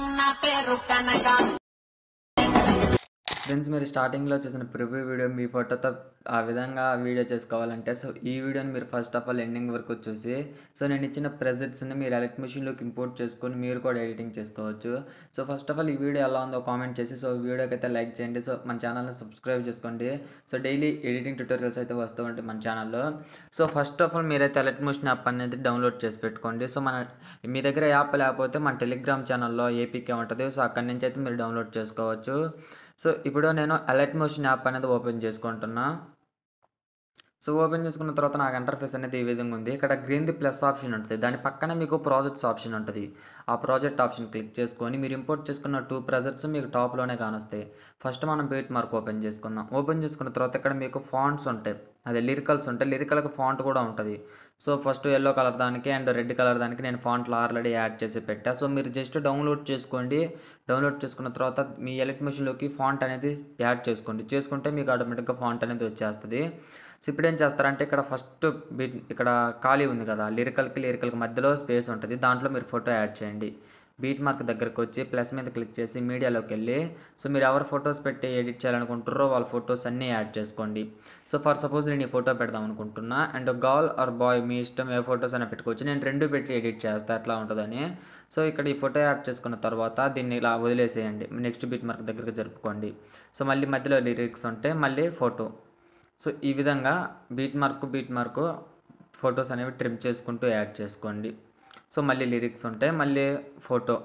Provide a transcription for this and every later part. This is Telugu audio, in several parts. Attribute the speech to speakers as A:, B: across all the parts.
A: నా పేరు కనక
B: ఫ్రెండ్స్ మీరు స్టార్టింగ్లో చూసిన ప్రివ్యూ వీడియో మీ ఫోటోతో ఆ విధంగా వీడియో చేసుకోవాలంటే సో ఈ వీడియోని మీరు ఫస్ట్ ఆఫ్ ఆల్ ఎండింగ్ వరకు చూసి సో నేను ఇచ్చిన ప్రెజెంట్స్ని మీరు ఎలక్ట్ మిషన్లోకి ఇంపోర్ట్ చేసుకొని మీరు కూడా ఎడిటింగ్ చేసుకోవచ్చు సో ఫస్ట్ ఆఫ్ ఆల్ ఈ వీడియో ఎలా ఉందో కామెంట్ చేసి సో వీడియోకి అయితే లైక్ చేయండి సో మన ఛానల్ని సబ్స్క్రైబ్ చేసుకోండి సో డైలీ ఎడిటింగ్ ట్యూటోరియల్స్ అయితే వస్తూ ఉంటాయి మన ఛానల్లో సో ఫస్ట్ ఆఫ్ ఆల్ మీరైతే ఎలక్ట్ మిషన్ యాప్ అనేది డౌన్లోడ్ చేసి పెట్టుకోండి సో మన మీ దగ్గర యాప్ లేకపోతే మన టెలిగ్రామ్ ఛానల్లో ఏపీకే ఉంటుంది సో అక్కడి నుంచి అయితే మీరు డౌన్లోడ్ చేసుకోవచ్చు సో ఇప్పుడు నేను అలర్ట్ మోషన్ యాప్ అనేది ఓపెన్ చేసుకుంటున్నా సో ఓపెన్ చేసుకున్న తర్వాత నాకు ఇంటర్ఫేస్ అనేది ఈ విధంగా ఉంది ఇక్కడ గ్రీన్ ది ప్లస్ ఆప్షన్ ఉంటుంది దాని పక్కన మీకు ప్రాజెక్ట్స్ ఆప్షన్ ఉంటుంది ఆ ప్రాజెక్ట్ ఆప్షన్ క్లిక్ చేసుకొని మీరు ఇంపోర్ట్ చేసుకున్న టూ ప్రాజెక్ట్స్ మీకు టాప్లోనే కానొస్తాయి ఫస్ట్ మనం బీట్ మార్క్ ఓపెన్ చేసుకుందాం ఓపెన్ చేసుకున్న తర్వాత ఇక్కడ మీకు ఫాంట్స్ ఉంటాయి అదే లిరికల్స్ ఉంటాయి లిరికల్కి ఫాంట్ కూడా ఉంటుంది సో ఫస్ట్ ఎల్లో కలర్ దానికి అండ్ రెడ్ కలర్ దానికి నేను ఫాంట్లు ఆల్రెడీ యాడ్ చేసి పెట్టా సో మీరు జస్ట్ డౌన్లోడ్ చేసుకోండి డౌన్లోడ్ చేసుకున్న తర్వాత మీ ఎలక్ట్ మెషిన్లోకి ఫాంట్ అనేది యాడ్ చేసుకోండి చేసుకుంటే మీకు ఆటోమేటిక్గా ఫాంట్ అనేది వచ్చేస్తుంది సో ఇప్పుడు ఏం చేస్తారంటే ఇక్కడ ఫస్ట్ బీట్ ఇక్కడ ఖాళీ ఉంది కదా లిరికల్కి లిరికల్కి మధ్యలో స్పేస్ ఉంటుంది దాంట్లో మీరు ఫోటో యాడ్ చేయండి బీట్ మార్క్ దగ్గరకు వచ్చి ప్లస్ మీద క్లిక్ చేసి మీడియాలోకి వెళ్ళి సో మీరు ఎవరు ఫొటోస్ పెట్టి ఎడిట్ చేయాలనుకుంటారో వాళ్ళ ఫొటోస్ అన్నీ యాడ్ చేసుకోండి సో ఫర్ సపోజ్ నేను ఈ ఫోటో పెడదాం అనుకుంటున్నా అండ్ గర్ల్ ఆర్ బాయ్ మీ ఇష్టం ఏ ఫొటోస్ అయినా పెట్టుకోవచ్చు నేను రెండు పెట్టి ఎడిట్ చేస్తా ఎట్లా ఉంటుందని సో ఇక్కడ ఈ ఫోటో యాడ్ చేసుకున్న తర్వాత దీన్ని ఇలా వదిలేసేయండి నెక్స్ట్ బీట్ మార్క్ దగ్గరకు జరుపుకోండి సో మళ్ళీ మధ్యలో లిరిక్స్ ఉంటే మళ్ళీ ఫోటో సో ఈ విధంగా beat mark beat mark photos అనేవి ట్రిమ్ చేసుకుంటూ యాడ్ చేసుకోండి సో మళ్ళీ లిరిక్స్ ఉంటాయి మళ్ళీ ఫోటో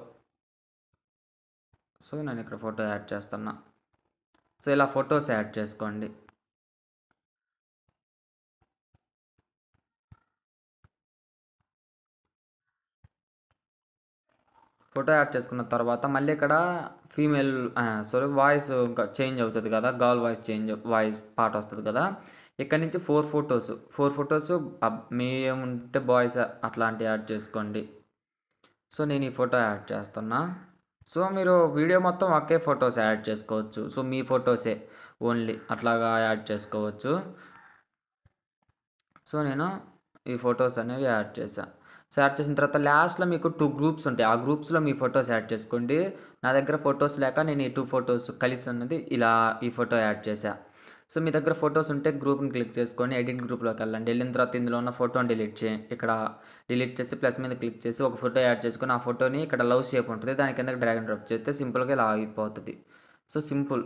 B: సో నేను ఇక్కడ ఫోటో యాడ్ చేస్తున్నా సో ఇలా ఫొటోస్ యాడ్ చేసుకోండి ఫోటో యాడ్ చేసుకున్న తర్వాత మళ్ళీ ఇక్కడ ఫీమేల్ సారీ వాయిస్ ఇంకా చేంజ్ అవుతుంది కదా గర్ల్ వాయిస్ చేంజ్ వాయిస్ పాట వస్తుంది కదా ఇక్కడ నుంచి ఫోర్ ఫొటోస్ ఫోర్ ఫొటోస్ మీ ఏముంటే బాయ్స్ అట్లాంటివి యాడ్ చేసుకోండి సో నేను ఈ ఫోటో యాడ్ చేస్తున్నా సో మీరు వీడియో మొత్తం ఒకే ఫొటోస్ యాడ్ చేసుకోవచ్చు సో మీ ఫొటోసే ఓన్లీ అట్లాగా యాడ్ చేసుకోవచ్చు సో నేను ఈ ఫొటోస్ అనేవి యాడ్ చేశాను సో యాడ్ చేసిన తర్వాత లాస్ట్లో మీకు టూ గ్రూప్స్ ఉంటాయి ఆ గ్రూప్స్లో మీ ఫొటోస్ యాడ్ చేసుకోండి నా దగ్గర ఫొటోస్ లేక నేను ఈ టూ ఫొటోస్ కలిసి ఉన్నది ఇలా ఈ ఫోటో యాడ్ చేశా సో మీ దగ్గర ఫొటోస్ ఉంటే గ్రూప్ని క్లిక్ చేసుకొని ఎడిట్ గ్రూప్లోకి వెళ్ళండి వెళ్ళిన తర్వాత ఇందులో ఉన్న ఫోటోని డిలీట్ చేయండి ఇక్కడ డిలీట్ చేసి ప్లస్ మీద క్లిక్ చేసి ఒక ఫోటో యాడ్ చేసుకొని ఆ ఫోటోని ఇక్కడ లవ్ షేప్ ఉంటుంది దాని కింద డ్రాగన్ డ్రాప్ చేస్తే సింపుల్గా ఇలా ఆగిపోతుంది సో సింపుల్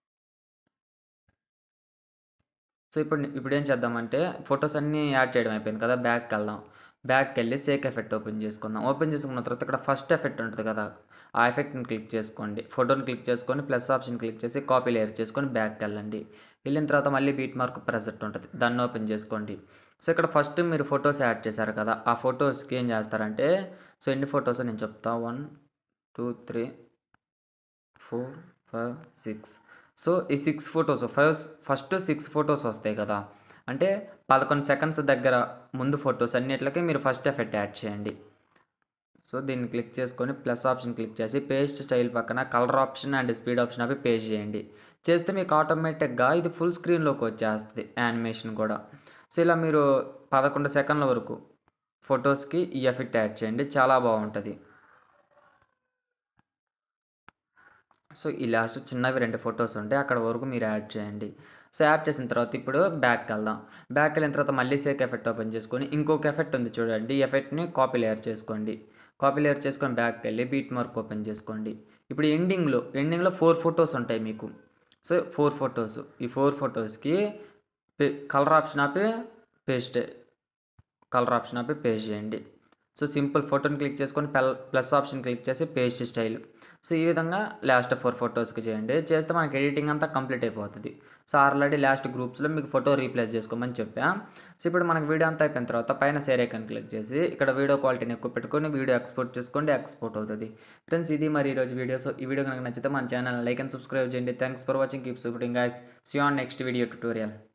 B: సో ఇప్పుడు ఇప్పుడు ఏం చేద్దామంటే ఫొటోస్ అన్నీ యాడ్ చేయడం అయిపోయింది కదా బ్యాక్కి వెళ్దాం బ్యాక్కి వెళ్ళి సేక్ ఎఫెక్ట్ ఓపెన్ చేసుకుందాం ఓపెన్ చేసుకున్న తర్వాత ఇక్కడ ఫస్ట్ ఎఫెక్ట్ ఉంటుంది కదా ఆ ఎఫెక్ట్ని క్లిక్ చేసుకోండి ఫోటోని క్లిక్ చేసుకొని ప్లస్ ఆప్షన్ క్లిక్ చేసి కాపీ లేయర్ చేసుకొని బ్యాక్కి వెళ్ళండి వెళ్ళిన తర్వాత మళ్ళీ బీట్ మార్క్ ప్రెజెంట్ ఉంటుంది దాన్ని ఓపెన్ చేసుకోండి సో ఇక్కడ ఫస్ట్ మీరు ఫొటోస్ యాడ్ చేశారు కదా ఆ ఫొటోస్కి ఏం చేస్తారంటే సో ఎన్ని ఫొటోస్ నేను చెప్తా one two three four five six so ఈ six photos five first six photos వస్తాయి కదా అంటే పదకొండు సెకండ్స్ దగ్గర ముందు ఫొటోస్ అన్నిట్లకి మీరు ఫస్ట్ ఎఫెక్ట్ యాడ్ చేయండి సో దీన్ని క్లిక్ చేసుకొని ప్లస్ ఆప్షన్ క్లిక్ చేసి పేస్ట్ స్టైల్ పక్కన colour option and speed option అవి పేస్ట్ చేయండి చేస్తే మీకు ఆటోమేటిక్గా ఇది ఫుల్ స్క్రీన్లోకి వచ్చేస్తుంది యానిమేషన్ కూడా సో ఇలా మీరు పదకొండు సెకండ్ల వరకు ఫొటోస్కి ఈ ఎఫెక్ట్ యాడ్ చేయండి చాలా బాగుంటుంది సో ఈ లాస్ట్ చిన్నవి రెండు ఫొటోస్ ఉంటాయి అక్కడ వరకు మీరు యాడ్ చేయండి సో యాడ్ చేసిన తర్వాత ఇప్పుడు బ్యాక్ వెళ్దాం బ్యాక్ వెళ్ళిన తర్వాత మళ్ళీ సేక్ ఎఫెక్ట్ ఓపెన్ చేసుకొని ఇంకొక ఎఫెక్ట్ ఉంది చూడండి ఈ ఎఫెక్ట్ని కాపీ లేయర్ చేసుకోండి కాపీ లేయర్ చేసుకొని బ్యాక్కి వెళ్ళి బీట్ మార్క్ ఓపెన్ చేసుకోండి ఇప్పుడు ఎండింగ్లో ఎండింగ్లో ఫోర్ ఫొటోస్ ఉంటాయి మీకు సో ఫోర్ ఫొటోస్ ఈ ఫోర్ ఫొటోస్కి కలర్ ఆప్షన్ ఆపి పేస్ట్ కలర్ ఆప్షన్ ఆపి పేస్ట్ చేయండి సో సింపుల్ ఫోటోని క్లిక్ చేసుకొని ప్లస్ ఆప్షన్ క్లిక్ చేసి పేస్ట్ స్టైల్ సో ఈ విధంగా లాస్ట్ ఫోర్ ఫొటోస్కి చేయండి చేస్తే మనకి ఎడిటింగ్ అంతా కంప్లీట్ అయిపోతుంది సో ఆల్రెడీ లాస్ట్ గ్రూప్స్లో మీకు ఫోటో రీప్లేస్ చేసుకోమని చెప్పా సో ఇప్పుడు మనకి వీడియో అంతా అయిపోయిన తర్వాత పైన సేర్ ఐకాన్ క్లిక్ చేసి ఇక్కడ వీడియో క్వాలిటీని ఎక్కువ పెట్టుకొని వీడియో ఎక్స్పోర్ట్ చేసుకోండి ఎక్స్పోర్ట్ అవుతుంది ఫ్రెండ్స్ ఇది మరి ఈరోజు వీడియో సో ఈ వీడియో కనుక నచ్చితే మన ఛానల్ లైక్ అండ్ సబ్స్క్రైబ్ చేయండి thanks for watching keep supporting guys see on next video tutorial